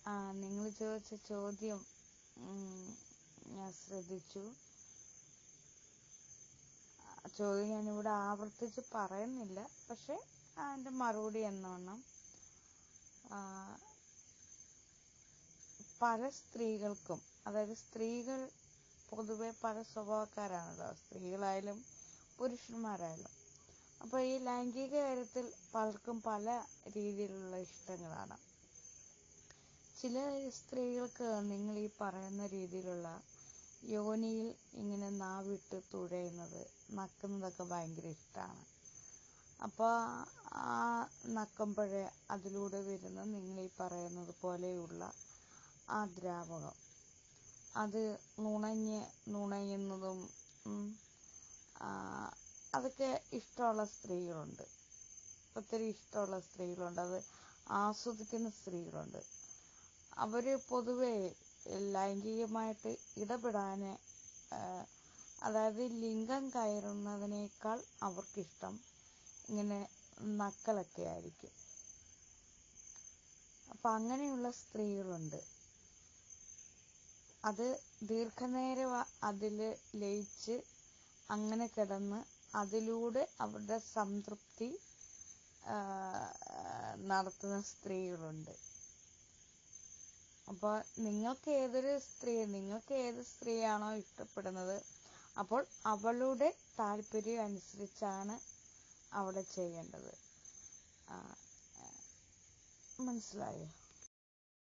ആ നിങ്ങൾ ചോദിച്ച ചോദ്യം ഉം, ഞാൻ ശ്രദ്ധിച്ചു ആ, ചോദ്യം ഞാനിവിടെ ആവർത്തിച്ച് പറയുന്നില്ല പക്ഷെ അതിന്റെ മറുപടി എന്നോണം ആ, പല സ്ത്രീകൾക്കും അതായത് സ്ത്രീകൾ പൊതുവെ പല സ്വഭാവക്കാരാണല്ലോ സ്ത്രീകളായാലും പുരുഷന്മാരായാലും അപ്പൊ ഈ ലൈംഗിക കാര്യത്തിൽ പലർക്കും പല രീതിയിലുള്ള ഇഷ്ടങ്ങളാണ് ചില സ്ത്രീകൾക്ക് നിങ്ങൾ ഈ പറയുന്ന രീതിയിലുള്ള യോനിയിൽ ഇങ്ങനെ നാവിട്ട് തുഴയുന്നത് നക്കുന്നതൊക്കെ ഭയങ്കര ഇഷ്ടമാണ് അപ്പോൾ ആ നക്കുമ്പോഴേ അതിലൂടെ വരുന്ന നിങ്ങൾ ഈ പറയുന്നത് പോലെയുള്ള ആ ദ്രാവകം അത് നുണഞ്ഞ് നുണയുന്നതും ഉം, ആ, അതൊക്കെ ഇഷ്ടമുള്ള സ്ത്രീകളുണ്ട് ഒത്തിരി ഇഷ്ടമുള്ള സ്ത്രീകളുണ്ട് അത് ആസ്വദിക്കുന്ന സ്ത്രീകളുണ്ട് അവര് പൊതുവെ ലൈംഗികമായിട്ട് ഇടപെടാന് ആ, അതായത് ലിംഗം കയറുന്നതിനേക്കാൾ അവർക്കിഷ്ടം ഇങ്ങനെ നക്കലൊക്കെ ആയിരിക്കും അപ്പൊ അങ്ങനെയുള്ള സ്ത്രീകളുണ്ട് അത് ദീർഘനേരം അ- അതില് ലയിച്ച് അങ്ങനെ കിടന്ന് അതിലൂടെ അവരുടെ സംതൃപ്തി ആ, നടത്തുന്ന സ്ത്രീകളുണ്ട് അപ്പോൾ നിങ്ങൾക്ക് ഏതൊരു സ്ത്രീ നിങ്ങൾക്ക് ഏത് സ്ത്രീയാണോ ഇഷ്ടപ്പെടുന്നത് അപ്പോൾ അവളുടെ താല്പര്യം അനുസരിച്ചാണ് അവിടെ ചെയ്യേണ്ടത് ആ, മനസ്സിലായോ